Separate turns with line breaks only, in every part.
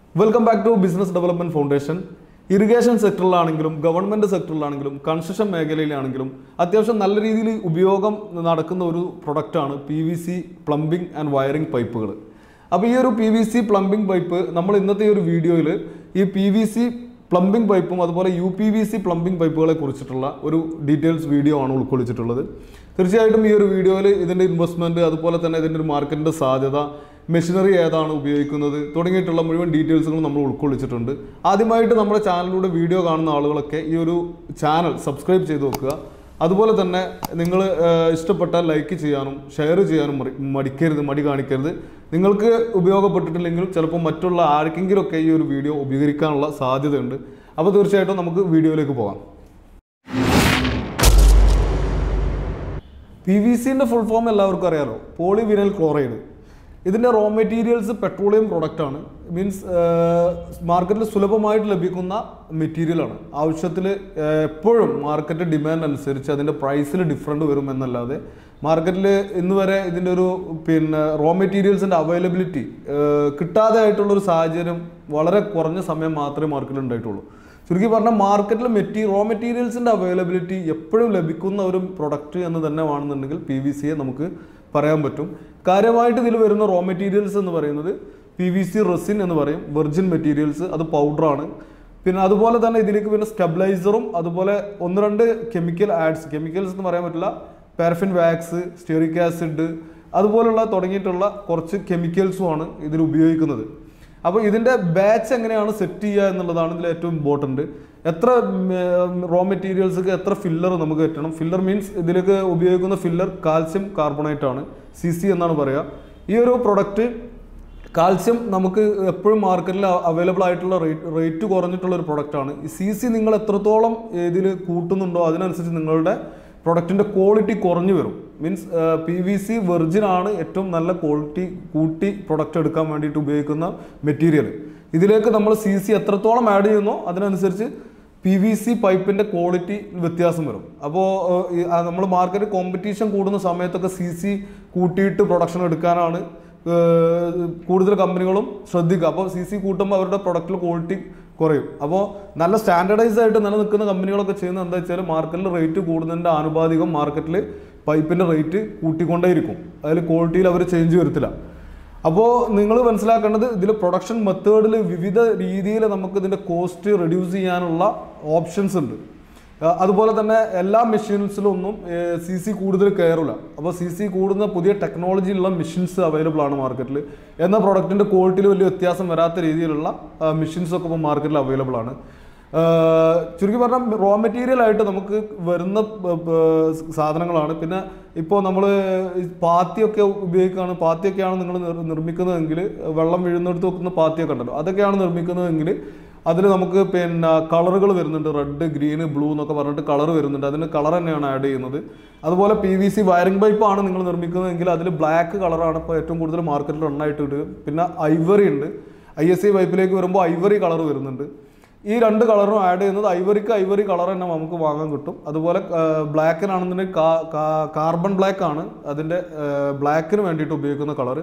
welcome back to business development foundation irrigation സെക്ടറിലാണെങ്കിലും government സെക്ടറിലാണെങ്കിലും construction മേഖലയിലാണെങ്കിലും അത്യാവശ്യം നല്ല രീതിയിൽ ഉപയോഗം നടക്കുന്ന ഒരു പ്രൊഡക്റ്റാണ് P V C plumbing and wiring പൈപ്പുകൾ അപ്പോൾ ഈ ഒരു P V C plumbing pipe നമ്മൾ ഇന്നത്തെ ഈ ഒരു വീഡിയോയിൽ ഈ പി വി സി പ്ലംബിംഗ് പൈപ്പും അതുപോലെ U P V C plumbing പൈപ്പുകളെ കുറിച്ചിട്ടുള്ള ഒരു ഡീറ്റെയിൽസ് വീഡിയോ ആണ് ഉൾക്കൊള്ളിച്ചിട്ടുള്ളത് തീർച്ചയായിട്ടും ഈ ഒരു വീഡിയോയിൽ ഇതിൻ്റെ ഇൻവെസ്റ്റ്മെൻറ്റ് അതുപോലെ തന്നെ ഇതിൻ്റെ ഒരു മാർക്കറ്റിൻ്റെ സാധ്യത മെഷീനറി ഏതാണ് ഉപയോഗിക്കുന്നത് തുടങ്ങിയിട്ടുള്ള മുഴുവൻ ഡീറ്റെയിൽസുകളും നമ്മൾ ഉൾക്കൊള്ളിച്ചിട്ടുണ്ട് ആദ്യമായിട്ട് നമ്മുടെ ചാനലിലൂടെ വീഡിയോ കാണുന്ന ആളുകളൊക്കെ ഈ ഒരു ചാനൽ സബ്സ്ക്രൈബ് ചെയ്ത് വെക്കുക അതുപോലെ തന്നെ നിങ്ങൾ ഇഷ്ടപ്പെട്ടാൽ ലൈക്ക് ചെയ്യാനും ഷെയർ ചെയ്യാനും മടി- മടിക്കരുത് മടി കാണിക്കരുത് നിങ്ങൾക്ക് ഉപയോഗപ്പെട്ടിട്ടില്ലെങ്കിൽ ചിലപ്പോൾ മറ്റുള്ള ആർക്കെങ്കിലും ഒക്കെ ഈ ഒരു വീഡിയോ ഉപകരിക്കാനുള്ള സാധ്യതയുണ്ട് അപ്പോൾ തീർച്ചയായിട്ടും നമുക്ക് വീഡിയോയിലേക്ക് പോകാം പി വി സിൻ്റെ ഫുൾ ഫോം എല്ലാവർക്കും അറിയാലോ പോളിവിനൽ ക്ലോറൈഡ് ഇതിൻ്റെ റോ മെറ്റീരിയൽസ് പെട്രോളിയം പ്രൊഡക്റ്റ് ആണ് മീൻസ് മാർക്കറ്റിൽ സുലഭമായിട്ട് ലഭിക്കുന്ന മെറ്റീരിയലാണ് ആവശ്യത്തിൽ എപ്പോഴും മാർക്കറ്റ് ഡിമാൻഡ് അനുസരിച്ച് അതിൻ്റെ പ്രൈസിൽ ഡിഫറൻറ്റ് വരും എന്നല്ലാതെ മാർക്കറ്റിൽ ഇന്ന് വരെ ഇതിൻ്റെ ഒരു പിന്നെ റോ മെറ്റീരിയൽസിൻ്റെ അവൈലബിലിറ്റി കിട്ടാതെ ആയിട്ടുള്ളൊരു സാഹചര്യം വളരെ കുറഞ്ഞ സമയം മാത്രമേ മാർക്കറ്റിൽ ഉണ്ടായിട്ടുള്ളൂ ചുരുക്കി പറഞ്ഞാൽ മാർക്കറ്റിൽ മെറ്റീ റോ മെറ്റീരിയൽസിൻ്റെ അവൈലബിലിറ്റി എപ്പോഴും ലഭിക്കുന്ന ഒരു പ്രൊഡക്റ്റ് എന്ന് തന്നെ വേണമെന്നുണ്ടെങ്കിൽ പി വി സിയെ നമുക്ക് പറയാൻ പറ്റും കാര്യമായിട്ട് ഇതിൽ വരുന്ന റോ മെറ്റീരിയൽസ് എന്ന് പറയുന്നത് പി വി സി റെസിൻ എന്ന് പറയും വെർജിൻ മെറ്റീരിയൽസ് അത് പൗഡറാണ് പിന്നെ അതുപോലെ തന്നെ ഇതിലേക്ക് പിന്നെ സ്റ്റെബിലൈസറും അതുപോലെ ഒന്ന് രണ്ട് കെമിക്കൽ ആഡ്സ് കെമിക്കൽസ് എന്ന് പറയാൻ പറ്റില്ല പാരഫിൻ വാക്സ് സ്റ്റെറിക് ആസിഡ് അതുപോലുള്ള തുടങ്ങിയിട്ടുള്ള കുറച്ച് കെമിക്കൽസുമാണ് ഇതിൽ ഉപയോഗിക്കുന്നത് അപ്പോൾ ഇതിൻ്റെ ബാച്ച് എങ്ങനെയാണ് സെറ്റ് ചെയ്യുക എന്നുള്ളതാണ് ഇതിൽ ഏറ്റവും ഇമ്പോർട്ടൻറ്റ് എത്ര റോ മെറ്റീരിയൽസ് എത്ര ഫില്ലർ നമുക്ക് കിട്ടണം ഫില്ലർ മീൻസ് ഇതിലേക്ക് ഉപയോഗിക്കുന്ന ഫില്ലർ കാൽസ്യം കാർബണേറ്റ് ആണ് സി സി എന്നാണ് പറയുക ഈ ഒരു പ്രൊഡക്റ്റ് കാൽസ്യം നമുക്ക് എപ്പോഴും മാർക്കറ്റിൽ അവൈലബിൾ ആയിട്ടുള്ള റേറ്റ് റേറ്റ് കുറഞ്ഞിട്ടുള്ള ഒരു പ്രൊഡക്റ്റാണ് ഈ സി സി നിങ്ങൾ എത്രത്തോളം ഇതിൽ കൂട്ടുന്നുണ്ടോ അതിനനുസരിച്ച് നിങ്ങളുടെ പ്രൊഡക്റ്റിൻ്റെ ക്വാളിറ്റി കുറഞ്ഞു വരും means P V C virgin ആണ് ഏറ്റവും നല്ല ക്വാളിറ്റി കൂട്ടി പ്രൊഡക്റ്റ് എടുക്കാൻ വേണ്ടിയിട്ട് ഉപയോഗിക്കുന്ന മെറ്റീരിയൽ ഇതിലേക്ക് നമ്മൾ സി സി എത്രത്തോളം ആഡ് ചെയ്യുന്നോ അതിനനുസരിച്ച് പി വി സി പൈപ്പിൻ്റെ ക്വാളിറ്റി വ്യത്യാസം വരും അപ്പോൾ നമ്മൾ മാർക്കറ്റ് കോമ്പറ്റീഷൻ കൂടുന്ന സമയത്തൊക്കെ സി സി കൂട്ടിയിട്ട് പ്രൊഡക്ഷൻ എടുക്കാനാണ് ഏഹ് കൂടുതൽ കമ്പനികളും ശ്രദ്ധിക്കുക അപ്പോൾ സി സി കൂട്ടുമ്പോൾ അവരുടെ പ്രൊഡക്റ്റിൽ ക്വാളിറ്റി കുറയും അപ്പോൾ നല്ല സ്റ്റാൻഡർഡൈസ് ആയിട്ട് നിലനിൽക്കുന്ന കമ്പനികളൊക്കെ ചെയ്യുന്നത് എന്താ വെച്ചാൽ മാർക്കറ്റിൽ റേറ്റ് കൂടുന്നതിൻ്റെ ആനുപാതികം മാർക്കറ്റിൽ പൈപ്പിൻ്റെ റേറ്റ് കൂട്ടിക്കൊണ്ടേയിരിക്കും അതിൽ ക്വാളിറ്റിയിൽ അവർ ചേഞ്ച് വരുത്തില്ല അപ്പോൾ നിങ്ങൾ മനസ്സിലാക്കേണ്ടത് ഇതിൽ പ്രൊഡക്ഷൻ മെത്തേഡിൽ വിവിധ രീതിയിൽ നമുക്ക് ഇതിൻ്റെ കോസ്റ്റ് റെഡ്യൂസ് ചെയ്യാനുള്ള ഓപ്ഷൻസ് ഉണ്ട് ആ, അതുപോലെ തന്നെ എല്ലാ മെഷീൻസിലൊന്നും സി സി കൂടുതൽ കയറില്ല അപ്പോൾ സി സി കൂടുന്ന പുതിയ ടെക്നോളജി ഉള്ള മെഷീൻസ് അവൈലബിൾ ആണ് മാർക്കറ്റിൽ എന്നാൽ പ്രൊഡക്റ്റിൻ്റെ ക്വാളിറ്റിയിൽ വലിയ വ്യത്യാസം വരാത്ത രീതിയിലുള്ള മെഷീൻസ് ഒക്കെ ഇപ്പോൾ മാർക്കറ്റിൽ അവൈലബിൾ ആണ് ആ, ചുരുക്കി പറഞ്ഞാൽ റോ മെറ്റീരിയൽ ആയിട്ട് നമുക്ക് വരുന്ന ബ- ബ- സാധനങ്ങളാണ് പിന്നെ ഇപ്പോൾ നമ്മൾ പാത്തിയൊക്കെ ഉപയോഗിക്കുകയാണ് പാത്തിയൊക്കെയാണ് നിങ്ങൾ നിർ- നിർമ്മിക്കുന്നതെങ്കിൽ വെള്ളം വീഴുന്നിടത്ത് വെക്കുന്ന പാത്തിയൊക്കെ ഉണ്ടല്ലോ അതൊക്കെയാണ് നിർമ്മിക്കുന്നതെങ്കിൽ അതിൽ നമുക്ക് പിന്നെ കളറുകൾ വരുന്നുണ്ട് റെഡ് ഗ്രീന് ബ്ലൂ എന്നൊക്കെ പറഞ്ഞിട്ട് കളർ വരുന്നുണ്ട് അതിന് കളർ തന്നെയാണ് ആഡ് ചെയ്യുന്നത് അതുപോലെ പി വി സി വയറിംഗ് പൈപ്പാണ് നിങ്ങൾ നിർമ്മിക്കുന്നതെങ്കിൽ അതിൽ ബ്ലാക്ക് കളറാണ് ഇപ്പോൾ ഏറ്റവും കൂടുതൽ മാർക്കറ്റിൽ റണ്ണായിട്ട് ഇടുക പിന്നെ ഐവറി ഉണ്ട് ഐ എസ് സി പൈപ്പിലേക്ക് വരുമ്പോൾ ഐവറി കളർ വരുന്നുണ്ട് ഈ രണ്ട് കളറും ആഡ് ചെയ്യുന്നത് ഐവറിക്ക് ഐവറി കളർ തന്നെ നമുക്ക് വാങ്ങാൻ കിട്ടും അതുപോലെ ബ്ലാക്കിനാണെന്നുണ്ടെങ്കിൽ കാർബൺ ബ്ലാക്ക് ആണ് അതിൻ്റെ ബ്ലാക്കിന് വേണ്ടിയിട്ട് ഉപയോഗിക്കുന്ന കളറ്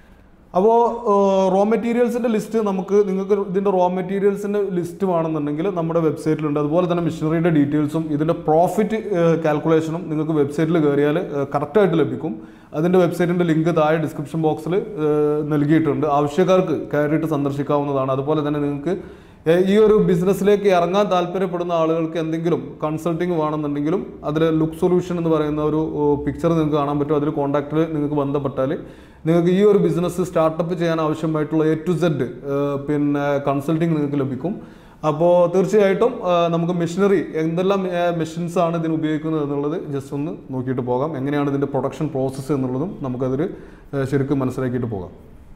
അപ്പോൾ റോ മെറ്റീരിയൽസിൻ്റെ ലിസ്റ്റ് നമുക്ക് നിങ്ങൾക്ക് ഇതിൻ്റെ റോ മെറ്റീരിയൽസിൻ്റെ ലിസ്റ്റ് വേണമെന്നുണ്ടെങ്കിൽ നമ്മുടെ വെബ്സൈറ്റിലുണ്ട് അതുപോലെ തന്നെ മിഷനറിയുടെ ഡീറ്റെയിൽസും ഇതിൻ്റെ പ്രോഫിറ്റ് കാൽക്കുലേഷനും നിങ്ങൾക്ക് വെബ്സൈറ്റിൽ കയറിയാൽ കറക്റ്റായിട്ട് ലഭിക്കും അതിൻ്റെ വെബ്സൈറ്റിൻ്റെ ലിങ്ക് താഴെ ഡിസ്ക്രിപ്ഷൻ ബോക്സിൽ നൽകിയിട്ടുണ്ട് ആവശ്യക്കാർക്ക് കയറിയിട്ട് സന്ദർശിക്കാവുന്നതാണ് അതുപോലെ തന്നെ നിങ്ങൾക്ക് ഏഹ് ഈ ഒരു ബിസിനസ്സിലേക്ക് ഇറങ്ങാൻ താല്പര്യപ്പെടുന്ന ആളുകൾക്ക് എന്തെങ്കിലും കൺസൾട്ടിങ് വേണമെന്നുണ്ടെങ്കിലും അതിൽ ലുക്ക് സൊല്യൂഷൻ എന്ന് പറയുന്ന ഒരു പിക്ചർ നിങ്ങൾക്ക് കാണാൻ പറ്റും അതിൽ കോൺടാക്റ്റിൽ നിങ്ങൾക്ക് ബന്ധപ്പെട്ടാൽ നിങ്ങൾക്ക് ഈ ഒരു ബിസിനസ് സ്റ്റാർട്ടപ്പ് ചെയ്യാൻ ആവശ്യമായിട്ടുള്ള എ ടു സെഡ് പിന്നെ കൺസൾട്ടിങ് നിങ്ങൾക്ക് ലഭിക്കും അപ്പോൾ തീർച്ചയായിട്ടും ആ, നമുക്ക് മെഷീനറി എന്തെല്ലാം മെഷീൻസ് ആണ് ഇതിന് ഉപയോഗിക്കുന്നത് എന്നുള്ളത് ജസ്റ്റ് ഒന്ന് നോക്കിയിട്ട് പോകാം എങ്ങനെയാണ് ഇതിൻ്റെ പ്രൊഡക്ഷൻ പ്രോസസ്സ് എന്നുള്ളതും നമുക്കതിൽ ആ, ശരിക്കും മനസ്സിലാക്കിയിട്ട് പോകാം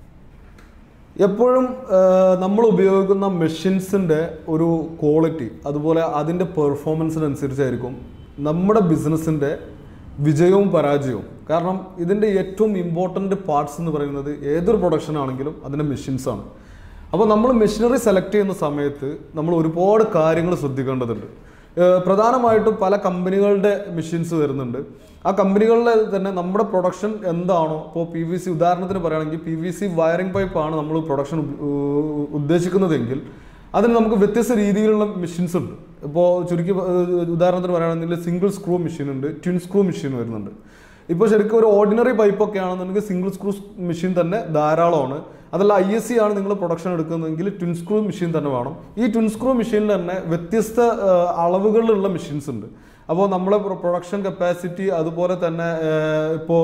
എപ്പോഴും നമ്മൾ ഉപയോഗിക്കുന്ന മെഷീൻസിൻ്റെ ഒരു ക്വാളിറ്റി അതുപോലെ അതിൻ്റെ പെർഫോമൻസിനനുസരിച്ചായിരിക്കും നമ്മുടെ ബിസിനസ്സിൻ്റെ വിജയവും പരാജയവും കാരണം ഇതിൻ്റെ ഏറ്റവും ഇമ്പോർട്ടൻ്റ് പാർട്സ് എന്ന് പറയുന്നത് ഏതൊരു പ്രൊഡക്ഷൻ ആണെങ്കിലും അതിൻ്റെ മെഷീൻസാണ് അപ്പോൾ നമ്മൾ മെഷീനറി സെലക്ട് ചെയ്യുന്ന സമയത്ത് നമ്മൾ ഒരുപാട് കാര്യങ്ങൾ ശ്രദ്ധിക്കേണ്ടതുണ്ട് ഏഹ് പ്രധാനമായിട്ടും പല കമ്പനികളുടെ മെഷീൻസ് വരുന്നുണ്ട് ആ കമ്പനികളിലെ തന്നെ നമ്മുടെ പ്രൊഡക്ഷൻ എന്താണോ ഇപ്പോൾ പി വി സി ഉദാഹരണത്തിന് പറയുകയാണെങ്കിൽ പി വി സി വയറിംഗ് പൈപ്പാണ് നമ്മൾ പ്രൊഡക്ഷൻ ഉദ്ദേശിക്കുന്നതെങ്കിൽ അതിന് നമുക്ക് വ്യത്യസ്ത രീതിയിലുള്ള മെഷീൻസ് ഉണ്ട് ഇപ്പോൾ ചുരുക്കി പ- ഏഹ് ഉദാഹരണത്തിന് പറയുകയാണെങ്കിൽ സിംഗിൾ സ്ക്രൂ മെഷീൻ ഉണ്ട് ട്വിൻ സ്ക്രൂ മെഷീൻ വരുന്നുണ്ട് ഇപ്പോൾ ശരിക്കും ഒരു ഓർഡിനറി പൈപ്പ് ഒക്കെ ആണെന്നുണ്ടെങ്കിൽ സിംഗിൾ സ്ക്രൂ മെഷീൻ തന്നെ ധാരാളമാണ് അതല്ല ഐ എസ് സി ആണ് നിങ്ങൾ പ്രൊഡക്ഷൻ എടുക്കുന്നതെങ്കിൽ ട്വിൻ സ്ക്രൂ മെഷീൻ തന്നെ വേണം ഈ ട്വിൻ സ്ക്രൂ മെഷീനിൽ തന്നെ വ്യത്യസ്ത ആ, അളവുകളിലുള്ള മെഷീൻസ് ഉണ്ട് അപ്പോൾ നമ്മളെ പ്രൊഡക്ഷൻ കപ്പാസിറ്റി അതുപോലെ തന്നെ ഇപ്പോൾ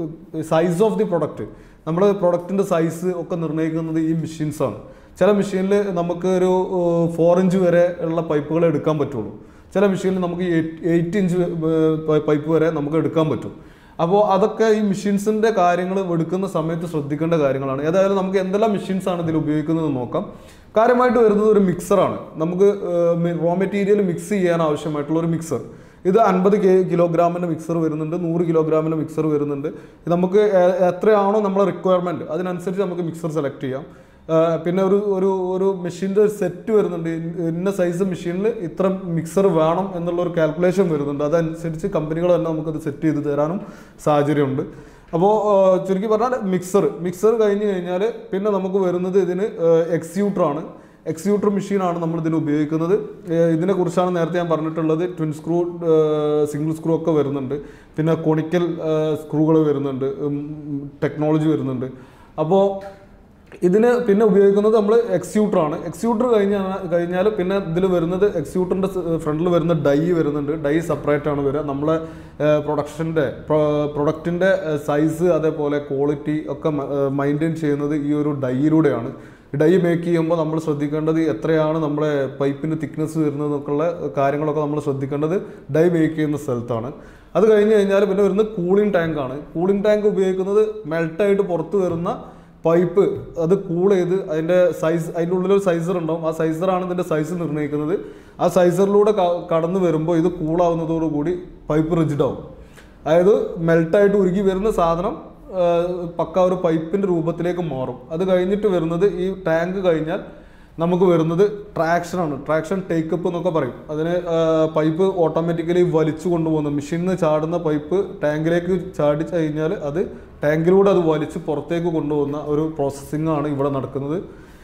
സൈസ് ഓഫ് ദി പ്രൊഡക്റ്റ് നമ്മുടെ പ്രൊഡക്റ്റിൻ്റെ സൈസ് ഒക്കെ നിർണ്ണയിക്കുന്നത് ഈ മെഷീൻസാണ് ചില മെഷീനിൽ നമുക്ക് ഒരു ഫോർ ഇഞ്ച് വരെ ഉള്ള പൈപ്പുകൾ എടുക്കാൻ പറ്റുള്ളൂ ചില മെഷീനിൽ നമുക്ക് എയ്റ്റ് ഇഞ്ച് പൈപ്പ് വരെ നമുക്ക് എടുക്കാൻ പറ്റും അപ്പോൾ അതൊക്കെ ഈ മെഷീൻസിൻ്റെ കാര്യങ്ങൾ എടുക്കുന്ന സമയത്ത് ശ്രദ്ധിക്കേണ്ട കാര്യങ്ങളാണ് ഏതായാലും നമുക്ക് എന്തെല്ലാം മെഷീൻസ് ആണ് ഇതിൽ ഉപയോഗിക്കുന്നത് നോക്കാം കാര്യമായിട്ട് വരുന്നത് ഒരു മിക്സറാണ് നമുക്ക് റോ മെറ്റീരിയൽ മിക്സ് ചെയ്യാൻ ആവശ്യമായിട്ടുള്ള ഒരു മിക്സർ ഇത് അൻപത് കെ കിലോഗ്രാമിൻ്റെ മിക്സർ വരുന്നുണ്ട് നൂറ് കിലോഗ്രാമിൻ്റെ മിക്സർ വരുന്നുണ്ട് ഇത് നമുക്ക് എ- എത്രയാണോ നമ്മളെ റിക്വയർമെൻറ്റ് അതിനനുസരിച്ച് നമുക്ക് മിക്സർ സെലക്ട് ചെയ്യാം ആ, പിന്നെ ഒരു ഒരു ഒരു മെഷീൻ്റെ ഒരു സെറ്റ് വരുന്നുണ്ട് ഇന്ന- ഇന്ന സൈസ് മെഷീനിൽ ഇത്ര മിക്സർ വേണം എന്നുള്ള ഒരു കാൽക്കുലേഷൻ വരുന്നുണ്ട് അതനുസരിച്ച് കമ്പനികൾ തന്നെ നമുക്കത് സെറ്റ് ചെയ്ത് തരാനും സാഹചര്യമുണ്ട് അപ്പോൾ ചുരുക്കി പറഞ്ഞാൽ മിക്സർ മിക്സർ കഴിഞ്ഞ് കഴിഞ്ഞാൽ പിന്നെ നമുക്ക് വരുന്നത് ഇതിന് എക്സ്യൂട്ടർ ആണ് എക്സ്യൂട്ടർ മെഷീനാണ് നമ്മൾ ഇതിന് ഉപയോഗിക്കുന്നത് ഏഹ് ഇതിനെ കുറിച്ചാണ് നേരത്തെ ഞാൻ പറഞ്ഞിട്ടുള്ളത് ട്വിൻ സ്ക്രൂ സിംഗിൾ സ്ക്രൂ ഒക്കെ വരുന്നുണ്ട് പിന്നെ കൊണിക്കൽ സ്ക്രൂകൾ വരുന്നുണ്ട് ടെക്നോളജി വരുന്നുണ്ട് അപ്പോൾ ഇതിന് പിന്നെ ഉപയോഗിക്കുന്നത് നമ്മൾ എക്സ്യൂട്ടർ ആണ് എക്സ്യൂട്ടർ കഴിഞ്ഞ കഴിഞ്ഞാൽ പിന്നെ ഇതിൽ വരുന്നത് എക്സ്യൂട്ടറിൻ്റെ ഫ്രണ്ടിൽ വരുന്ന ഡൈ വരുന്നുണ്ട് ഡൈ സെപ്പറേറ്റ് ആണ് വരിക നമ്മളെ പ്രൊഡക്ഷൻ്റെ പ്രൊഡക്റ്റിൻ്റെ സൈസ് അതേപോലെ ക്വാളിറ്റി ഒക്കെ മെയിൻറ്റെയിൻ ചെയ്യുന്നത് ഈ ഒരു ഡൈയിലൂടെയാണ് ഡൈ മേക്ക് ചെയ്യുമ്പോൾ നമ്മൾ ശ്രദ്ധിക്കേണ്ടത് എത്രയാണ് നമ്മുടെ പൈപ്പിൻ്റെ തിക്നെസ് വരുന്നത് എന്നൊക്കെയുള്ള കാര്യങ്ങളൊക്കെ നമ്മൾ ശ്രദ്ധിക്കേണ്ടത് ഡൈ മേക്ക് ചെയ്യുന്ന സ്ഥലത്താണ് അത് കഴിഞ്ഞ് കഴിഞ്ഞാൽ പിന്നെ വരുന്നത് കൂളിംഗ് ടാങ്കാണ് കൂളിംഗ് ടാങ്ക് ഉപയോഗിക്കുന്നത് മെൽട്ടായിട്ട് പുറത്ത് വരുന്ന പൈപ്പ് അത് കൂൾ ചെയ്ത് അതിൻ്റെ സൈസ് അതിൻ്റെ ഉള്ളിലൊരു സൈസർ ഉണ്ടാവും ആ സൈസറാണ് ഇതിൻ്റെ സൈസ് നിർണ്ണയിക്കുന്നത് ആ സൈസറിലൂടെ കടന്നു വരുമ്പോൾ ഇത് കൂളാവുന്നതോടുകൂടി പൈപ്പ് റിജിഡ് ആവും അതായത് മെൽട്ടായിട്ട് ഉരുകി വരുന്ന സാധനം ആ, പക്ക ഒരു പൈപ്പിൻ്റെ രൂപത്തിലേക്ക് മാറും അത് കഴിഞ്ഞിട്ട് വരുന്നത് ഈ ടാങ്ക് കഴിഞ്ഞാൽ നമുക്ക് വരുന്നത് ട്രാക്ഷനാണ് ട്രാക്ഷൻ ടേക്കപ്പ് എന്നൊക്കെ പറയും അതിന് ആ, പൈപ്പ് ഓട്ടോമാറ്റിക്കലി വലിച്ചു കൊണ്ടുപോകുന്ന മെഷീനിൽ നിന്ന് ചാടുന്ന പൈപ്പ് ടാങ്കിലേക്ക് ചാടി കഴിഞ്ഞാൽ അത് ടാങ്കിലൂടെ അത് വലിച്ച് പുറത്തേക്ക് കൊണ്ടുപോകുന്ന ഒരു പ്രോസസ്സിംഗ് ആണ് ഇവിടെ നടക്കുന്നത്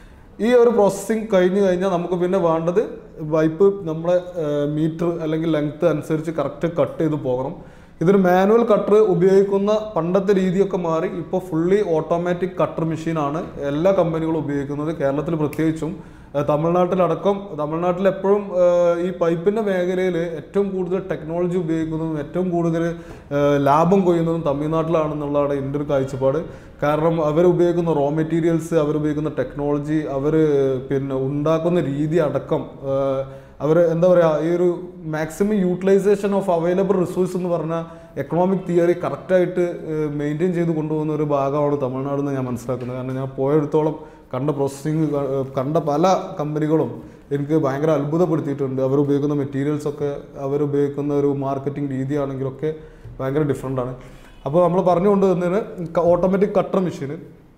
ഈ ഒരു പ്രോസസ്സിങ് കഴിഞ്ഞ് കഴിഞ്ഞാൽ നമുക്ക് പിന്നെ വേണ്ടത് പൈപ്പ് നമ്മളെ മീറ്റർ അല്ലെങ്കിൽ ലെങ്ത് അനുസരിച്ച് കറക്റ്റ് കട്ട് ചെയ്ത് പോകണം ഇതിന് മാനുവൽ കട്ടർ ഉപയോഗിക്കുന്ന പണ്ടത്തെ രീതിയൊക്കെ മാറി ഇപ്പോൾ ഫുള്ളി ഓട്ടോമാറ്റിക് കട്ടർ മെഷീനാണ് എല്ലാ കമ്പനികളും ഉപയോഗിക്കുന്നത് കേരളത്തിൽ പ്രത്യേകിച്ചും ഏഹ് തമിഴ്നാട്ടിലടക്കം തമിഴ്നാട്ടിൽ എപ്പോഴും ഏഹ് ഈ പൈപ്പിൻ്റെ മേഖലയിൽ ഏറ്റവും കൂടുതൽ ടെക്നോളജി ഉപയോഗിക്കുന്നതും ഏറ്റവും കൂടുതൽ ഏഹ് ലാഭം കൊയ്യുന്നതും തമിഴ്നാട്ടിലാണെന്നുള്ളതാണ് എൻ്റെ ഒരു കാഴ്ചപ്പാട് കാരണം അവർ ഉപയോഗിക്കുന്ന റോ മെറ്റീരിയൽസ് അവർ ഉപയോഗിക്കുന്ന ടെക്നോളജി അവർ പിന്നെ ഉണ്ടാക്കുന്ന രീതി അടക്കം അവർ എന്താ പറയുക ഈ ഒരു maximum utilisation of available resource എന്ന് പറഞ്ഞാൽ എക്കണോമിക് തിയറി കറക്റ്റായിട്ട് മെയിൻറ്റെയിൻ ചെയ്ത് കൊണ്ടുപോകുന്ന ഒരു ഭാഗമാണ് തമിഴ്നാട് എന്ന് ഞാൻ മനസ്സിലാക്കുന്നത് കാരണം ഞാൻ പോയെടുത്തോളം കണ്ട പ്രോസസ്സിങ് കണ്ട പല കമ്പനികളും എനിക്ക് ഭയങ്കര അത്ഭുതപ്പെടുത്തിയിട്ടുണ്ട് അവർ ഉപയോഗിക്കുന്ന മെറ്റീരിയൽസ് ഒക്കെ അവർ ഉപയോഗിക്കുന്ന ഒരു മാർക്കറ്റിംഗ് രീതിയാണെങ്കിലൊക്കെ ഭയങ്കര ഡിഫറെൻ്റ് ആണ് അപ്പോൾ നമ്മൾ പറഞ്ഞുകൊണ്ട് തന്നതിന് ഓട്ടോമാറ്റിക് കട്ടർ മെഷീന്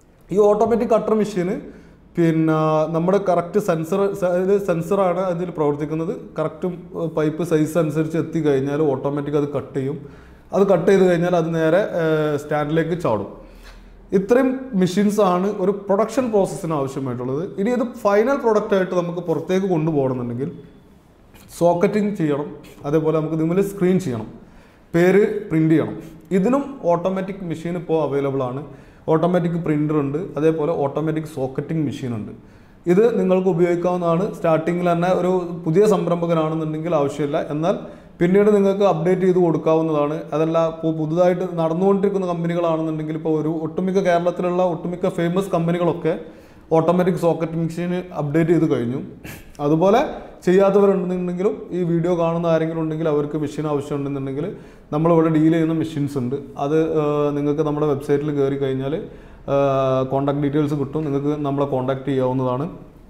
ഈ ഓട്ടോമാറ്റിക് കട്ടർ മെഷീന് പിന്നെ നമ്മുടെ കറക്റ്റ് സെൻസർ അതായത് സെൻസറാണ് അതിൽ പ്രവർത്തിക്കുന്നത് കറക്റ്റ് പൈപ്പ് സൈസ് അനുസരിച്ച് എത്തിക്കഴിഞ്ഞാൽ ഓട്ടോമാറ്റിക് അത് കട്ട് ചെയ്യും അത് കട്ട് ചെയ്ത് കഴിഞ്ഞാൽ അത് നേരെ സ്റ്റാൻഡിലേക്ക് ചാടും ഇത്രയും മെഷീൻസ് ആണ് ഒരു പ്രൊഡക്ഷൻ പ്രോസസ്സിന് ആവശ്യമായിട്ടുള്ളത് ഇനി ഇത് ഫൈനൽ പ്രോഡക്റ്റ് ആയിട്ട് നമുക്ക് പുറത്തേക്ക് കൊണ്ടുപോകണമെന്നുണ്ടെങ്കിൽ സോക്കറ്റിംഗ് ചെയ്യണം അതേപോലെ നമുക്ക് ഇതിൽ സ്ക്രീൻ ചെയ്യണം പേര് പ്രിൻ്റ് ചെയ്യണം ഇതിനും ഓട്ടോമാറ്റിക് മെഷീൻ ഇപ്പോൾ അവൈലബിൾ ആണ് ഓട്ടോമാറ്റിക് പ്രിൻ്റർ ഉണ്ട് അതേപോലെ ഓട്ടോമാറ്റിക് സോക്കറ്റിംഗ് മെഷീൻ ഉണ്ട് ഇത് നിങ്ങൾക്ക് ഉപയോഗിക്കാവുന്നതാണ് സ്റ്റാർട്ടിങ്ങിൽ തന്നെ ഒരു പുതിയ സംരംഭകനാണെന്നുണ്ടെങ്കിൽ ആവശ്യമില്ല എന്നാൽ പിന്നീട് നിങ്ങൾക്ക് അപ്ഡേറ്റ് ചെയ്ത് കൊടുക്കാവുന്നതാണ് അതല്ല ഇപ്പോൾ പുതുതായിട്ട് നടന്നുകൊണ്ടിരിക്കുന്ന കമ്പനികളാണെന്നുണ്ടെങ്കിൽ ഇപ്പോൾ ഒരു ഒട്ടുമിക്ക കേരളത്തിലുള്ള ഒട്ടുമിക്ക ഫേമസ് കമ്പനികളൊക്കെ ഓട്ടോമാറ്റിക് സോക്കറ്റ് മെഷീൻ അപ്ഡേറ്റ് ചെയ്ത് കഴിഞ്ഞു അതുപോലെ ചെയ്യാത്തവരുണ്ടെന്നുണ്ടെങ്കിലും ഈ വീഡിയോ കാണുന്ന ആരെങ്കിലും ഉണ്ടെങ്കിൽ അവർക്ക് മെഷീൻ ആവശ്യമുണ്ടെന്നുണ്ടെങ്കിൽ നമ്മളിവിടെ ഡീൽ ചെയ്യുന്ന മെഷീൻസ് ഉണ്ട് അത് ആ, നിങ്ങൾക്ക് നമ്മുടെ വെബ്സൈറ്റിൽ കയറി കഴിഞ്ഞാൽ കോൺടാക്ട് ഡീറ്റെയിൽസ് കിട്ടും നിങ്ങൾക്ക് നമ്മളെ കോൺടാക്ട് ചെയ്യാവുന്നതാണ്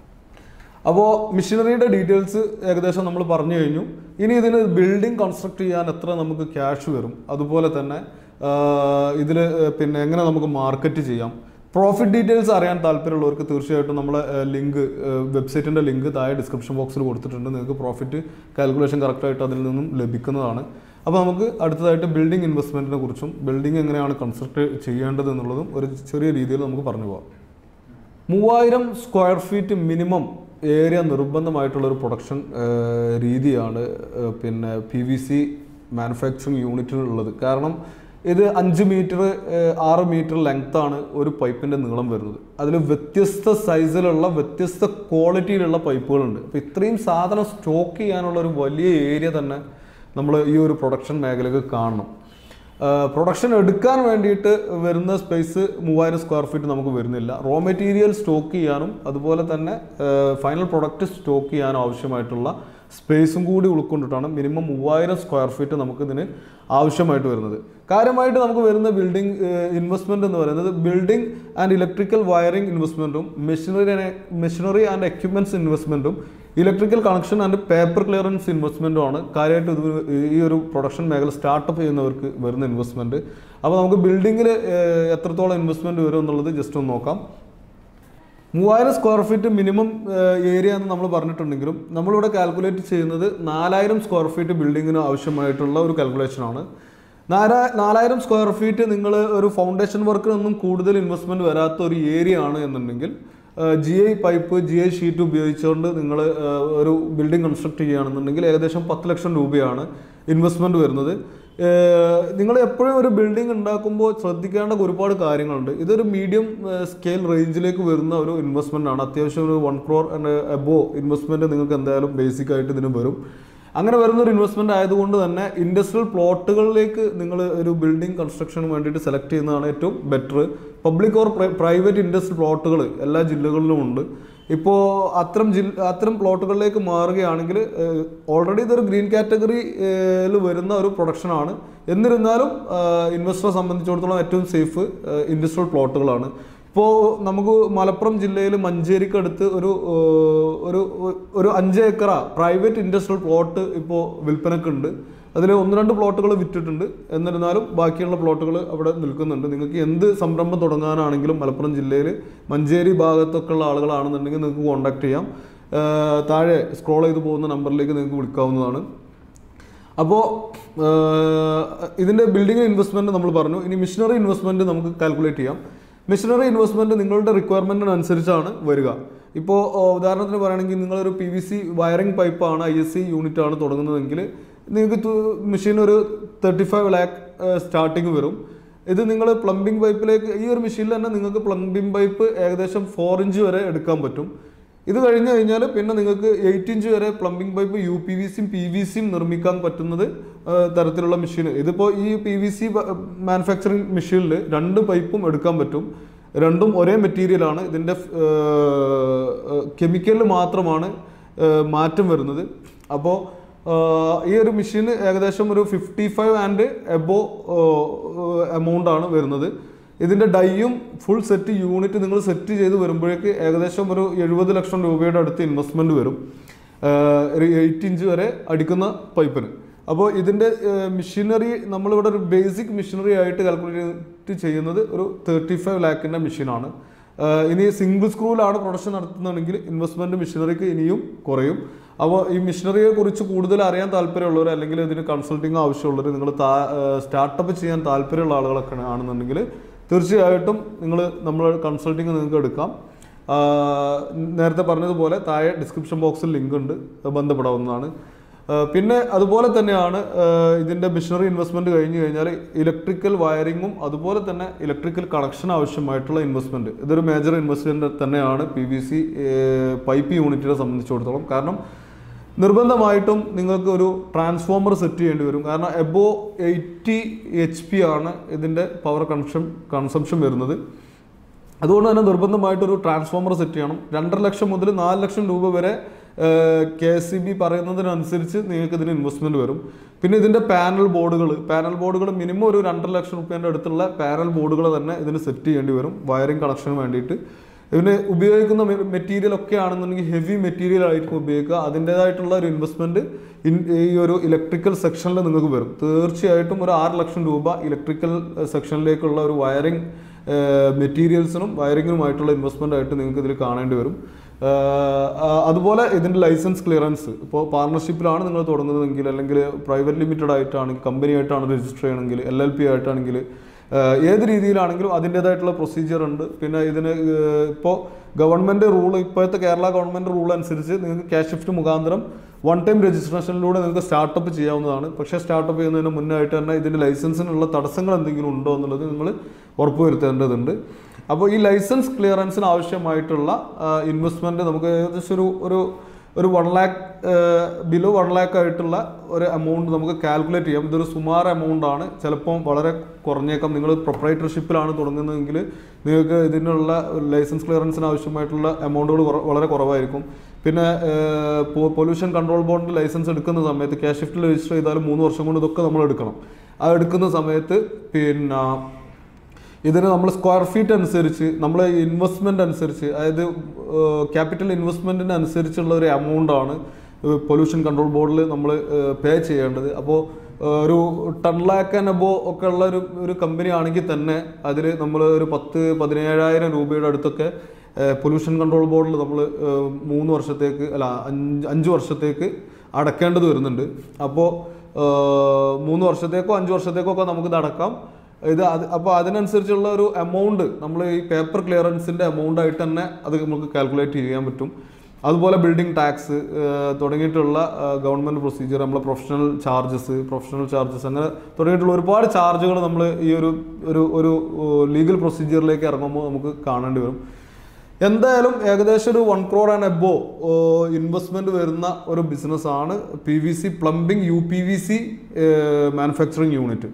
അപ്പോൾ മിഷനറിയുടെ ഡീറ്റെയിൽസ് ഏകദേശം നമ്മൾ പറഞ്ഞു കഴിഞ്ഞു ഇനി ഇതിന് ബിൽഡിംഗ് കൺസ്ട്രക്ട് ചെയ്യാൻ എത്ര നമുക്ക് ക്യാഷ് വരും അതുപോലെ തന്നെ ഇതിൽ പിന്നെ എങ്ങനെ നമുക്ക് മാർക്കറ്റ് ചെയ്യാം പ്രോഫിറ്റ് ഡീറ്റെയിൽസ് അറിയാൻ താല്പര്യമുള്ളവർക്ക് തീർച്ചയായിട്ടും നമ്മളെ ലിങ്ക് വെബ്സൈറ്റിൻ്റെ ലിങ്ക് താഴെ ഡിസ്ക്രിപ്ഷൻ ബോക്സിൽ കൊടുത്തിട്ടുണ്ട് നിങ്ങൾക്ക് പ്രോഫിറ്റ് കാൽക്കുലേഷൻ കറക്റ്റായിട്ട് അതിൽ നിന്നും ലഭിക്കുന്നതാണ് അപ്പോൾ നമുക്ക് അടുത്തതായിട്ട് ബിൽഡിംഗ് ഇൻവെസ്റ്റ്മെൻറ്റിനെ കുറിച്ചും ബിൽഡിംഗ് എങ്ങനെയാണ് കൺസ്ട്രക്ട് ചെയ്യേണ്ടത് എന്നുള്ളതും ഒരു ചെറിയ രീതിയിൽ നമുക്ക് പറഞ്ഞു പോകാം മൂവായിരം സ്ക്വയർ ഫീറ്റ് മിനിമം ഏരിയ നിർബന്ധമായിട്ടുള്ള ഒരു പ്രൊഡക്ഷൻ രീതിയാണ് ഏഹ്, പിന്നെ പി വി സി മാനുഫാക്ചറിങ് യൂണിറ്റിനുള്ളത് കാരണം ഇത് അഞ്ച് മീറ്റർ ആറ് മീറ്റർ ലെങ്ത്താണ് ഒരു പൈപ്പിൻ്റെ നീളം വരുന്നത് അതിൽ വ്യത്യസ്ത സൈസിലുള്ള വ്യത്യസ്ത ക്വാളിറ്റിയിലുള്ള പൈപ്പുകളുണ്ട് അപ്പോൾ ഇത്രയും സാധനം സ്റ്റോക്ക് ചെയ്യാനുള്ള ഒരു വലിയ ഏരിയ തന്നെ നമ്മൾ ഈ ഒരു പ്രൊഡക്ഷൻ മേഖലയ്ക്ക് കാണണം പ്രൊഡക്ഷൻ എടുക്കാൻ വേണ്ടിയിട്ട് വരുന്ന സ്പേസ് മൂവായിരം സ്ക്വയർ ഫീറ്റ് നമുക്ക് വരുന്നില്ല റോ മെറ്റീരിയൽ സ്റ്റോക്ക് ചെയ്യാനും അതുപോലെ തന്നെ ഫൈനൽ പ്രൊഡക്റ്റ് സ്റ്റോക്ക് ചെയ്യാനും ആവശ്യമായിട്ടുള്ള സ്പേസും കൂടി ഉൾക്കൊണ്ടിട്ടാണ് മിനിമം മൂവായിരം സ്ക്വയർ ഫീറ്റ് നമുക്ക് ഇതിന് ആവശ്യമായിട്ട് വരുന്നത് കാര്യമായിട്ട് നമുക്ക് വരുന്ന ബിൽഡിംഗ് ഇൻവെസ്റ്റ്മെന്റ് എന്ന് പറയുന്നത് ബിൽഡിംഗ് ആൻഡ് ഇലക്ട്രിക്കൽ വയറിംഗ് ഇൻവെസ്റ്റ്മെന്റും മെഷീനറി മെഷീനറി ആൻഡ് എക്യുപ്മെന്റ്സ് ഇൻവെസ്റ്റ്മെന്റും electrical connection and paper clearance ഇൻവെസ്റ്റ്മെന്റും ആണ് കാര്യമായിട്ട് ഇത് ഈ ഒരു പ്രൊഡക്ഷൻ മേഖല സ്റ്റാർട്ടപ്പ് ചെയ്യുന്നവർക്ക് വരുന്ന ഇൻവെസ്റ്റ്മെന്റ് അപ്പോൾ നമുക്ക് ബിൽഡിങ്ങിൽ എത്രത്തോളം ഇൻവെസ്റ്റ്മെന്റ് വരും എന്നുള്ളത് ജസ്റ്റ് ഒന്ന് നോക്കാം മൂവായിരം സ്ക്വയർ ഫീറ്റ് മിനിമം ഏരിയ എന്ന് നമ്മൾ പറഞ്ഞിട്ടുണ്ടെങ്കിലും നമ്മളിവിടെ കാൽക്കുലേറ്റ് ചെയ്യുന്നത് നാലായിരം സ്ക്വയർ ഫീറ്റ് ബിൽഡിങ്ങിന് ആവശ്യമായിട്ടുള്ള ഒരു കാൽക്കുലേഷനാണ് നാലാ നാലായിരം സ്ക്വയർ ഫീറ്റ് നിങ്ങൾ ഒരു ഫൗണ്ടേഷൻ വർക്കിനൊന്നും കൂടുതൽ ഇൻവെസ്റ്റ്മെൻറ്റ് വരാത്ത ഒരു ഏരിയ ആണ് എന്നുണ്ടെങ്കിൽ G I pipe G I sheet ഉപയോഗിച്ചുകൊണ്ട് നിങ്ങൾ ഒരു ബിൽഡിംഗ് കൺസ്ട്രക്ട് ചെയ്യുകയാണെന്നുണ്ടെങ്കിൽ ഏകദേശം പത്ത് ലക്ഷം രൂപയാണ് ഇൻവെസ്റ്റ്മെൻറ്റ് വരുന്നത് നിങ്ങൾ എപ്പോഴും ഒരു ബിൽഡിംഗ് ഉണ്ടാക്കുമ്പോൾ ശ്രദ്ധിക്കേണ്ട ഒരുപാട് കാര്യങ്ങളുണ്ട് ഇതൊരു മീഡിയം സ്കെയിൽ റേഞ്ചിലേക്ക് വരുന്ന ഒരു ഇൻവെസ്റ്റ്മെൻ്റ് ആണ് അത്യാവശ്യം ഒരു one crore and above investment നിങ്ങൾക്ക് എന്തായാലും ബേസിക് ആയിട്ട് ഇതിന് വരും അങ്ങനെ വരുന്ന ഒരു ഇൻവെസ്റ്റ്മെന്റ് ആയതുകൊണ്ട് തന്നെ ഇൻഡസ്ട്രിയൽ പ്ലോട്ടുകളിലേക്ക് നിങ്ങൾ ഒരു ബിൽഡിംഗ് കൺസ്ട്രക്ഷന് വേണ്ടിയിട്ട് സെലക്ട് ചെയ്യുന്നതാണ് ഏറ്റവും better public or private industrial പ്ലോട്ടുകൾ എല്ലാ ജില്ലകളിലും ഉണ്ട് ഇപ്പോൾ അത്തരം ജില്ല അത്തരം പ്ലോട്ടുകളിലേക്ക് മാറുകയാണെങ്കിൽ ഓൾറെഡി ഇതൊരു ഗ്രീൻ കാറ്റഗറിയിൽ വരുന്ന ഒരു പ്രൊഡക്ഷനാണ് എന്നിരുന്നാലും ഇൻവെസ്റ്ററെ സംബന്ധിച്ചിടത്തോളം ഏറ്റവും സേഫ് ഇൻഡസ്ട്രിയൽ പ്ലോട്ടുകളാണ് ഇപ്പോൾ നമുക്ക് മലപ്പുറം ജില്ലയിൽ മഞ്ചേരിക്കടുത്ത് ഒരു ഏഹ്, ഒരു ഒരു അഞ്ച് ഏക്കറ പ്രൈവറ്റ് ഇൻഡസ്ട്രിയൽ പ്ലോട്ട് ഇപ്പോൾ വിൽപ്പനക്കുണ്ട് അതിൽ ഒന്ന് രണ്ട് പ്ലോട്ടുകൾ വിറ്റിട്ടുണ്ട് എന്നിരുന്നാലും ബാക്കിയുള്ള പ്ലോട്ടുകൾ അവിടെ നിൽക്കുന്നുണ്ട് നിങ്ങൾക്ക് എന്ത് സംരംഭം തുടങ്ങാനാണെങ്കിലും മലപ്പുറം ജില്ലയിൽ മഞ്ചേരി ഭാഗത്തൊക്കെ ഉള്ള ആളുകളാണെന്നുണ്ടെങ്കിൽ നിങ്ങൾക്ക് കോൺടാക്ട് ചെയ്യാം ഏഹ്, താഴെ സ്ക്രോൾ ചെയ്ത് പോകുന്ന നമ്പറിലേക്ക് നിങ്ങൾക്ക് വിളിക്കാവുന്നതാണ് അപ്പോൾ ഇതിൻ്റെ ബിൽഡിംഗ് ഇൻവെസ്റ്റ്മെൻറ്റ് നമ്മൾ പറഞ്ഞു ഇനി മിഷനറി ഇൻവെസ്റ്റ്മെൻറ്റ് നമുക്ക് കാൽക്കുലേറ്റ് ചെയ്യാം മിഷനറി ഇൻവെസ്റ്റ്മെൻറ്റ് നിങ്ങളുടെ റിക്വയർമെൻറ്റിനനുസരിച്ചാണ് വരിക ഇപ്പോൾ ഉദാഹരണത്തിന് പറയുകയാണെങ്കിൽ നിങ്ങളൊരു പി വി സി വയറിംഗ് പൈപ്പാണ് ഐ എസ് സി യൂണിറ്റ് ആണ് തുടങ്ങുന്നതെങ്കിൽ നിങ്ങൾക്ക് മെഷീൻ ഒരു തേർട്ടി ഫൈവ് ലാക്ക് സ്റ്റാർട്ടിങ് വരും ഇത് നിങ്ങൾ പ്ലംബിംഗ് പൈപ്പിലേക്ക് ഈ ഒരു മെഷീനിൽ തന്നെ നിങ്ങൾക്ക് പ്ലംബിംഗ് പൈപ്പ് ഏകദേശം ഫോർ ഇഞ്ച് വരെ എടുക്കാൻ പറ്റും ഇത് കഴിഞ്ഞ് കഴിഞ്ഞാൽ പിന്നെ നിങ്ങൾക്ക് എയ്റ്റ് ഇഞ്ച് വരെ plumbing pipe U P V സിയും പി വി സിയും നിർമ്മിക്കാൻ പറ്റുന്നത് ആ, തരത്തിലുള്ള മെഷീൻ ഇതിപ്പോൾ ഈ പി വി സി മാനുഫാക്ചറിങ് മെഷീനിൽ രണ്ട് പൈപ്പും എടുക്കാൻ പറ്റും രണ്ടും ഒരേ മെറ്റീരിയലാണ് ഇതിൻ്റെ കെമിക്കലിൽ മാത്രമാണ് ആ, മാറ്റം വരുന്നത് അപ്പോൾ ഈ ഒരു മെഷീന് ഏകദേശം ഒരു fifty five and above amount ആണ് വരുന്നത് ഇതിൻ്റെ ഡൈയും ഫുൾ സെറ്റ് യൂണിറ്റ് നിങ്ങൾ സെറ്റ് ചെയ്ത് വരുമ്പോഴേക്ക് ഏകദേശം ഒരു എഴുപത് ലക്ഷം രൂപയുടെ അടുത്ത് ഇൻവെസ്റ്റ്മെൻറ്റ് വരും ആഹ് ഒരു എയ്റ്റ് ഇഞ്ച് വരെ അടിക്കുന്ന പൈപ്പിന് അപ്പോൾ ഇതിൻ്റെ മെഷീനറി നമ്മളിവിടെ ഒരു ബേസിക് മെഷീനറി ആയിട്ട് കാൽക്കുലേറ്റ് ചെയ്യുന്നത് ഒരു തേർട്ടി ഫൈവ് ലാക്കിൻ്റെ മെഷീനാണ് ആഹ് ഇനി സിംഗിൾ സ്ക്രൂവിലാണ് പ്രൊഡക്ഷൻ നടത്തുന്നതെങ്കിൽ ഇൻവെസ്റ്റ്മെൻറ്റ് മെഷീനറിക്ക് ഇനിയും കുറയും അപ്പോൾ ഈ മെഷീനറിയെ കുറിച്ച് കൂടുതൽ അറിയാൻ താല്പര്യമുള്ളവർ അല്ലെങ്കിൽ ഇതിന് കൺസൾട്ടിങ് ആവശ്യമുള്ളവർ നിങ്ങൾ സ്റ്റാർട്ടപ്പ് ചെയ്യാൻ താല്പര്യമുള്ള ആളുകളൊക്കെ ആണെന്നുണ്ടെങ്കിൽ തീർച്ചയായിട്ടും നിങ്ങൾ നമ്മൾ കൺസൾട്ടിങ് നിങ്ങൾക്ക് എടുക്കാം ആഹ് നേരത്തെ പറഞ്ഞതുപോലെ താഴെ ഡിസ്ക്രിപ്ഷൻ ബോക്സിൽ ലിങ്ക് ഉണ്ട് ബന്ധപ്പെടാവുന്നതാണ് ആഹ് പിന്നെ അതുപോലെ തന്നെയാണ് ആഹ് ഇതിൻ്റെ മിഷനറി ഇൻവെസ്റ്റ്മെൻറ്റ് കഴിഞ്ഞ് കഴിഞ്ഞാൽ ഇലക്ട്രിക്കൽ വയറിങ്ങും അതുപോലെ തന്നെ ഇലക്ട്രിക്കൽ കണക്ഷൻ ആവശ്യമായിട്ടുള്ള ഇൻവെസ്റ്റ്മെൻറ്റ് ഇതൊരു മേജർ ഇൻവെസ്റ്റ്മെൻറ്റ് തന്നെയാണ് പി വി സി പൈപ്പ് യൂണിറ്റിനെ സംബന്ധിച്ചിടത്തോളം കാരണം നിർബന്ധമായിട്ടും നിങ്ങൾക്ക് ഒരു ട്രാൻസ്ഫോമർ സെറ്റ് ചെയ്യേണ്ടി വരും കാരണം എബോ എയ്റ്റി എച്ച് പി ആണ് ഇതിൻ്റെ പവർ കൺസം കൺസംഷൻ വരുന്നത് അതുകൊണ്ട് തന്നെ നിർബന്ധമായിട്ടൊരു ട്രാൻസ്ഫോമർ സെറ്റ് ചെയ്യണം രണ്ടര ലക്ഷം മുതൽ നാല് ലക്ഷം രൂപ വരെ കെ എസ് സി ബി പറയുന്നതിനനുസരിച്ച് നിങ്ങൾക്ക് ഇതിന് ഇൻവെസ്റ്റ്മെന്റ് വരും പിന്നെ ഇതിന്റെ പാനൽ ബോർഡുകൾ പാനൽ ബോർഡുകൾ മിനിമം ഒരു രണ്ടര ലക്ഷം റുപ്യേൻ്റെ അടുത്തുള്ള പാനൽ ബോർഡുകൾ തന്നെ ഇതിന് സെറ്റ് ചെയ്യേണ്ടി വരും വയറിംഗ് കണക്ഷന് വേണ്ടിയിട്ട് ഇതിന് ഉപയോഗിക്കുന്ന മെറ്റീരിയൽ ഒക്കെ ആണെന്നുണ്ടെങ്കിൽ ഹെവി മെറ്റീരിയൽ ആയിരിക്കും ഉപയോഗിക്കുക അതിൻ്റെതായിട്ടുള്ള ഒരു ഇൻവെസ്റ്റ്മെന്റ് ഈ ഒരു ഇലക്ട്രിക്കൽ സെക്ഷനിൽ നിങ്ങൾക്ക് വരും തീർച്ചയായിട്ടും ഒരു ആറ് ലക്ഷം രൂപ ഇലക്ട്രിക്കൽ സെക്ഷനിലേക്കുള്ള ഒരു വയറിംഗ് മെറ്റീരിയൽസിനും വയറിങ്ങിനുമായിട്ടുള്ള ഇൻവെസ്റ്റ്മെൻ്റ് ആയിട്ട് നിങ്ങൾക്ക് ഇതിൽ കാണേണ്ടി വരും ആഹ് ആഹ് അതുപോലെ ഇതിൻ്റെ ലൈസൻസ് ക്ലിയറൻസ് ഇപ്പോൾ പാർട്ണർഷിപ്പിലാണ് നിങ്ങൾ തുടങ്ങുന്നതെങ്കിൽ അല്ലെങ്കിൽ പ്രൈവറ്റ് ലിമിറ്റഡ് ആയിട്ടാണെങ്കിൽ കമ്പനി ആയിട്ടാണ് രജിസ്റ്റർ ചെയ്യണമെങ്കിൽ എൽ എൽ പി ആയിട്ടാണെങ്കിൽ ആഹ് ഏത് രീതിയിലാണെങ്കിലും അതിൻ്റേതായിട്ടുള്ള പ്രൊസീജിയർ ഉണ്ട് പിന്നെ ഇതിന് ഇപ്പോൾ ഗവൺമെൻറ് റൂൾ ഇപ്പോഴത്തെ കേരള ഗവൺമെൻറ് റൂൾ അനുസരിച്ച് നിങ്ങൾക്ക് ക്യാഷ് ഷിഫ്റ്റ് മുഖാന്തരം വൺ ടൈം രജിസ്ട്രേഷനിലൂടെ നിങ്ങൾക്ക് സ്റ്റാർട്ടപ്പ് ചെയ്യാവുന്നതാണ് പക്ഷേ സ്റ്റാർട്ടപ്പ് ചെയ്യുന്നതിന് മുന്നായിട്ട് തന്നെ ഇതിൻ്റെ ലൈസൻസിനുള്ള തടസ്സങ്ങൾ എന്തെങ്കിലും ഉണ്ടോ എന്നുള്ളത് നിങ്ങൾ ഉറപ്പുവരുത്തേണ്ടതുണ്ട് അപ്പോൾ ഈ ലൈസൻസ് ക്ലിയറൻസിന് ആവശ്യമായിട്ടുള്ള ഇൻവെസ്റ്റ്മെൻറ്റ് നമുക്ക് ഏകദേശം ഒരു ഒരു ഒരു one lakh below one lakh ആയിട്ടുള്ള ഒരു എമൗണ്ട് നമുക്ക് കാൽക്കുലേറ്റ് ചെയ്യാം ഇതൊരു സുമാർ എമൗണ്ട് ആണ് ചിലപ്പോൾ വളരെ കുറഞ്ഞേക്കാം നിങ്ങൾ പ്രൊപ്പറേറ്റർഷിപ്പിലാണ് തുടങ്ങുന്നതെങ്കിൽ നിങ്ങൾക്ക് ഇതിനുള്ള ലൈസൻസ് ക്ലിയറൻസിന് ആവശ്യമായിട്ടുള്ള എമൗണ്ടുകൾ വളരെ കുറവായിരിക്കും പിന്നെ പൊല്യൂഷൻ കൺട്രോൾ ബോർഡിൻ്റെ ലൈസൻസ് എടുക്കുന്ന സമയത്ത് ക്യാഷ് ഷിഫ്റ്റിൽ രജിസ്റ്റർ ചെയ്താലും മൂന്ന് വർഷം കൊണ്ട് ഇതൊക്കെ നമ്മൾ എടുക്കണം ആ എടുക്കുന്ന സമയത്ത് പിന്നെ ഇതിന് നമ്മൾ സ്ക്വയർ ഫീറ്റ് അനുസരിച്ച് നമ്മൾ ഇൻവെസ്റ്റ്മെന്റ് അനുസരിച്ച് അതായത് ക്യാപിറ്റൽ ഇൻവെസ്റ്റ്മെന്റിന് അനുസരിച്ചുള്ള ഒരു എമൗണ്ട് ആണ് പൊല്യൂഷൻ കൺട്രോൾ ബോർഡിൽ നമ്മൾ പേ ചെയ്യേണ്ടത് അപ്പോൾ ഒരു ടൺ ലാക്ക് ആൻഡ് അബോ ഒക്കെ ഉള്ള ഒരു ഒരു കമ്പനി ആണെങ്കിൽ തന്നെ അതിൽ നമ്മൾ ഒരു പത്ത് പതിനേഴായിരം രൂപയുടെ അടുത്തൊക്കെ പൊല്യൂഷൻ കൺട്രോൾ ബോർഡിൽ നമ്മൾ മൂന്ന് വർഷത്തേക്ക് അല്ല അഞ്ച് അഞ്ച് വർഷത്തേക്ക് അടക്കേണ്ടത് വരുന്നുണ്ട് അപ്പോൾ മൂന്ന് വർഷത്തേക്കോ അഞ്ച് വർഷത്തേക്കോ ഒക്കെ നമുക്കിത് അടക്കാം ഇത് അത് അപ്പോൾ അതിനനുസരിച്ചുള്ള ഒരു എമൗണ്ട് നമ്മൾ ഈ പേപ്പർ ക്ലിയറൻസിൻ്റെ എമൗണ്ട് ആയിട്ട് തന്നെ അത് നമുക്ക് കാൽക്കുലേറ്റ് ചെയ്യാൻ പറ്റും അതുപോലെ ബിൽഡിംഗ് ടാക്സ് തുടങ്ങിയിട്ടുള്ള ഗവൺമെൻറ് പ്രൊസീജിയർ നമ്മളെ പ്രൊഫഷണൽ ചാർജസ് പ്രൊഫഷണൽ ചാർജസ് അങ്ങനെ തുടങ്ങിയിട്ടുള്ള ഒരുപാട് ചാർജുകൾ നമ്മൾ ഈ ഒരു ഒരു ഒരു ലീഗൽ പ്രൊസീജിയറിലേക്ക് ഇറങ്ങുമ്പോൾ നമുക്ക് കാണേണ്ടി വരും എന്തായാലും ഏകദേശം ഒരു one crore and above investment വരുന്ന ഒരു ബിസിനസ്സാണ് P V C plumbing U P V C manufacturing unit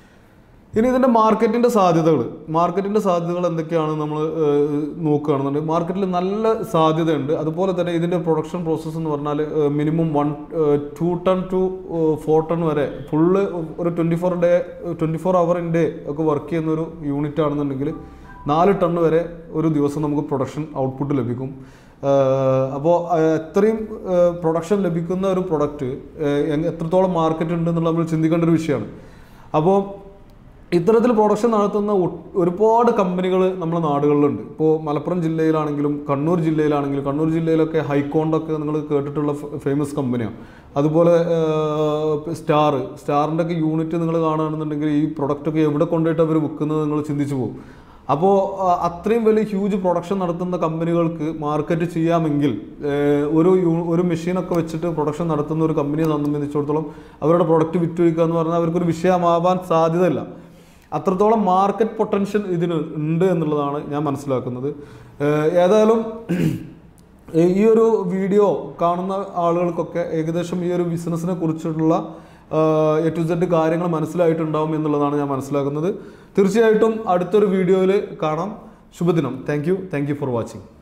ഇനി ഇതിൻ്റെ മാർക്കറ്റിൻ്റെ സാധ്യതകൾ മാർക്കറ്റിൻ്റെ സാധ്യതകൾ എന്തൊക്കെയാണ് നമ്മൾ നോക്കുകയാണെന്നുണ്ടെങ്കിൽ മാർക്കറ്റിൽ നല്ല സാധ്യതയുണ്ട് അതുപോലെ തന്നെ ഇതിൻ്റെ പ്രൊഡക്ഷൻ പ്രോസസ്സ് എന്ന് പറഞ്ഞാൽ minimum one two ton to four ton വരെ ഫുള്ള് ഒരു twenty four day twenty four hour in day ഒക്കെ വർക്ക് ചെയ്യുന്ന ഒരു യൂണിറ്റ് ആണെന്നുണ്ടെങ്കിൽ നാല് ടൺ വരെ ഒരു ദിവസം നമുക്ക് പ്രൊഡക്ഷൻ ഔട്ട്പുട്ട് ലഭിക്കും അപ്പോൾ എത്രയും പ്രൊഡക്ഷൻ ലഭിക്കുന്ന ഒരു പ്രൊഡക്റ്റ് എത്രത്തോളം മാർക്കറ്റ് ഉണ്ട് എന്നുള്ള നമ്മൾ ചിന്തിക്കേണ്ട ഒരു വിഷയമാണ് അപ്പോൾ ഇത്തരത്തിൽ പ്രൊഡക്ഷൻ നടത്തുന്ന ഒ- ഒരുപാട് കമ്പനികൾ നമ്മുടെ നാടുകളിലുണ്ട് ഇപ്പോൾ മലപ്പുറം ജില്ലയിലാണെങ്കിലും കണ്ണൂർ ജില്ലയിലാണെങ്കിലും കണ്ണൂർ ജില്ലയിലൊക്കെ ഹൈക്കോണ്ടൊക്കെ നിങ്ങൾ കേട്ടിട്ടുള്ള ഫേമസ് കമ്പനിയാണ് അതുപോലെ സ്റ്റാർ സ്റ്റാറിൻ്റെ ഒക്കെ യൂണിറ്റ് നിങ്ങൾ കാണുകയാണെന്നുണ്ടെങ്കിൽ ഈ പ്രൊഡക്റ്റൊക്കെ എവിടെ കൊണ്ടുപോയിട്ട് അവർ വിൽക്കുന്നത് നിങ്ങൾ ചിന്തിച്ചു പോകും അപ്പോൾ അത്രയും വലിയ ഹ്യൂജ് പ്രൊഡക്ഷൻ നടത്തുന്ന കമ്പനികൾക്ക് മാർക്കറ്റ് ചെയ്യാമെങ്കിൽ ഏഹ്, ഒരു യൂ- ഒരു മെഷീനൊക്കെ വെച്ചിട്ട് പ്രൊഡക്ഷൻ നടത്തുന്ന ഒരു കമ്പനിയെ സംബന്ധിച്ചിടത്തോളം അവരുടെ പ്രൊഡക്റ്റ് വിറ്റുവയ്ക്കുക എന്ന് പറഞ്ഞാൽ അവർക്കൊരു വിഷയമാവാൻ സാധ്യതയില്ല അത്രത്തോളം മാർക്കറ്റ് പൊട്ടൻഷ്യൽ ഇതിന് ഉണ്ട് എന്നുള്ളതാണ് ഞാൻ മനസ്സിലാക്കുന്നത് ഏഹ്, ഏതായാലും ഈ ഒരു വീഡിയോ കാണുന്ന ആളുകൾക്കൊക്കെ ഏകദേശം ഈ ഒരു ബിസിനസ്സിനെ കുറിച്ചിട്ടുള്ള എ ടു സെഡ് കാര്യങ്ങൾ മനസ്സിലായിട്ടുണ്ടാവും എന്നുള്ളതാണ് ഞാൻ മനസ്സിലാക്കുന്നത് തീർച്ചയായിട്ടും അടുത്തൊരു വീഡിയോയിൽ കാണാം ശുഭദിനം thank you thank you for watching